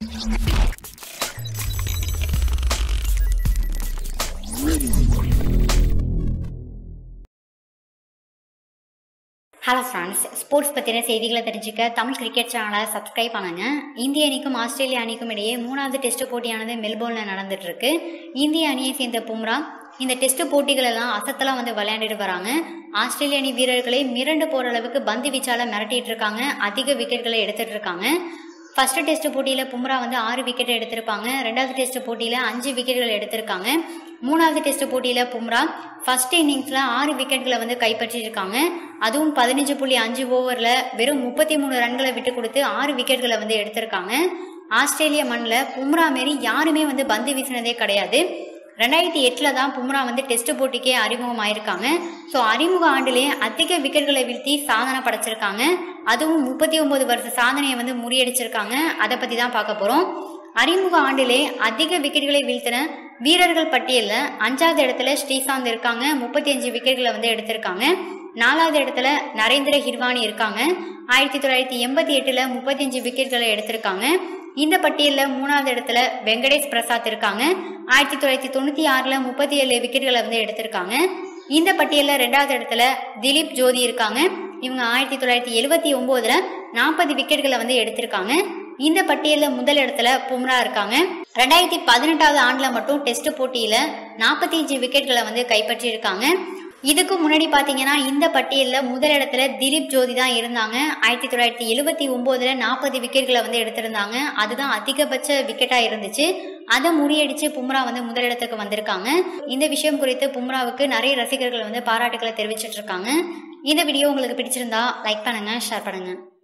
hello friends sports பற்றின செய்திகளை தெரிஞ்சுக்க தமிழ் கிரிக்கெட் சேனலை சப்ஸ்கிரைப் பண்ணுங்க இந்திய அணிக்கும் ஆஸ்திரேலிய அணிக்கும் இடையே மூணாவது டெஸ்ட் போட்டியானது மெல்போர்னில் நடந்துட்டு இருக்கு இந்திய அணியை சேர்ந்த பும்ரா இந்த டெஸ்ட் போட்டிகளெல்லாம் அசத்தலாம் வந்து விளையாண்டுட்டு வராங்க ஆஸ்திரேலிய அணி வீரர்களை மிரண்டு போகிற அளவுக்கு பந்து வீச்சால மிரட்டிட்டு இருக்காங்க அதிக விக்கெட்களை எடுத்துட்டு இருக்காங்க ஃபர்ஸ்ட் டெஸ்ட் போட்டியில் பும்ரா வந்து ஆறு விக்கெட் எடுத்திருப்பாங்க ரெண்டாவது டெஸ்ட் போட்டியில் அஞ்சு விக்கெட்டுகள் எடுத்திருக்காங்க மூணாவது டெஸ்ட் போட்டியில் பும்ரா ஃபர்ஸ்ட் இன்னிங்ஸில் ஆறு விக்கெட்களை வந்து கைப்பற்றியிருக்காங்க அதுவும் பதினஞ்சு புள்ளி அஞ்சு ஓவரில் வெறும் முப்பத்தி மூணு ரன்களை விட்டு கொடுத்து ஆறு விக்கெட்களை வந்து எடுத்திருக்காங்க ஆஸ்திரேலிய மண்ணில் பும்ரா மாரி யாருமே வந்து பந்து வீசினதே கிடையாது ரெண்டாயிரத்தி எட்டில் தான் பும்ரா வந்து டெஸ்ட் போட்டிக்கே அறிமுகமாயிருக்காங்க ஸோ அறிமுக ஆண்டிலே அதிக விக்கெட்களை வீழ்த்தி சாதனை படைச்சிருக்காங்க அதுவும் முப்பத்தி ஒன்பது வருஷ சாதனையை வந்து முறியடிச்சிருக்காங்க அதை பற்றி தான் பார்க்க போகிறோம் அறிமுக ஆண்டிலே அதிக விக்கெட்களை வீழ்த்தின வீரர்கள் பட்டியலில் அஞ்சாவது இடத்துல ஸ்ரீசாந்த் இருக்காங்க முப்பத்தி அஞ்சு விக்கெட்களை வந்து எடுத்திருக்காங்க நாலாவது இடத்துல நரேந்திர ஹிர்வானி இருக்காங்க ஆயிரத்தி தொள்ளாயிரத்தி எண்பத்தி எட்டில் முப்பத்தஞ்சு விக்கெட்களை எடுத்திருக்காங்க இந்த பட்டியலில் மூணாவது இடத்துல வெங்கடேஷ் பிரசாத் இருக்காங்க ஆயிரத்தி தொள்ளாயிரத்தி தொண்ணூற்றி ஆறில் முப்பத்தி ஏழு விக்கெட்களை வந்து எடுத்திருக்காங்க இந்த பட்டியலில் ரெண்டாவது இடத்துல திலீப் ஜோதி இருக்காங்க இவங்க ஆயிரத்தி தொள்ளாயிரத்தி எழுபத்தி ஒம்போதில் நாற்பது விக்கெட்களை வந்து எடுத்திருக்காங்க இந்த பட்டியலில் முதல் இடத்துல பும்ரா இருக்காங்க ரெண்டாயிரத்தி பதினெட்டாவது ஆண்டில் மட்டும் டெஸ்ட் போட்டியில் நாற்பத்தி அஞ்சு விக்கெட்களை வந்து கைப்பற்றியிருக்காங்க இதுக்கு முன்னாடி பார்த்தீங்கன்னா இந்த பட்டியலில் முதல் இடத்துல திலீப் ஜோதி தான் இருந்தாங்க ஆயிரத்தி தொள்ளாயிரத்தி எழுபத்தி ஒம்போதில் நாற்பது விக்கெட்களை வந்து எடுத்திருந்தாங்க அதுதான் அதிகபட்ச விக்கெட்டாக இருந்துச்சு அதை முறியடிச்சு பும்ரா வந்து முதலிடத்துக்கு வந்திருக்காங்க இந்த விஷயம் குறித்து பும்ராவுக்கு நிறைய ரசிகர்கள் வந்து பாராட்டுகளை தெரிவிச்சிட்டு இருக்காங்க இந்த வீடியோ உங்களுக்கு பிடிச்சிருந்தா லைக் பண்ணுங்க ஷேர் பண்ணுங்க